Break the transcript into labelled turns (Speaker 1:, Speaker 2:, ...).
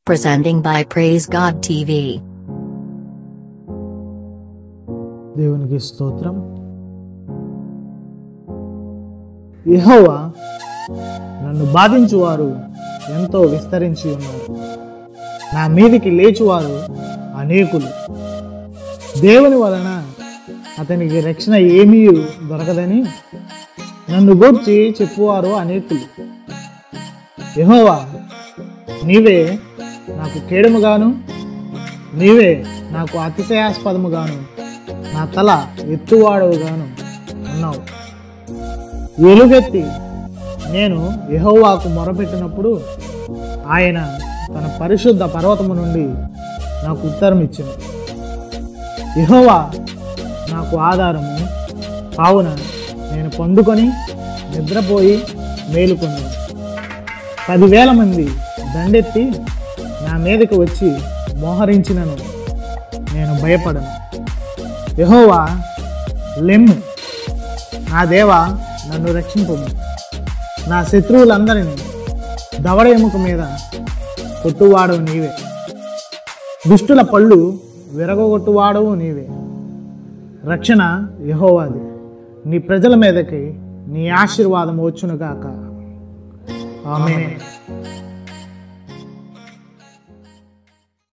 Speaker 1: Presenting by Praise God TV.
Speaker 2: దేవునికి స్తోత్రం యెహోవా నన్ను బాధించువారు ఎంతో విస్తరించి ఉన్నారు నా మీదికి లేచువారు అనేకులు దేవుని వలన అతనికి రక్షణ ఏమీ దొరకదని నన్ను గూర్చి చెప్పువారు అనేకులు యెహోవా నీవే నాకు కేడముగాను నీవే నాకు అతిశయాస్పదముగాను నా తల ఎత్తువాడవుగాను ఉన్నావు ఎలుగెత్తి నేను యెహోవాకు మొరపెట్టినప్పుడు ఆయన తన పరిశుద్ధ పర్వతము నుండి నాకు ఉత్తరం ఇచ్చింది యెహోవా నాకు ఆధారము కావున నేను పండుకొని నిద్రపోయి మేలుకొన్నాను పదివేల మంది దండెత్తి నా మీదకి వచ్చి మోహరించినను నేను భయపడను యెహోవా లెమ్ము నా దేవా నన్ను రక్షింపము నా శత్రువులందరినీ దవడ ఎముక మీద కొట్టువాడవు నీవే దుష్టుల పళ్ళు విరగొట్టువాడవు నీవే రక్షణ యెహోవాది నీ ప్రజల మీదకి నీ ఆశీర్వాదం వచ్చునుగాక ఆమె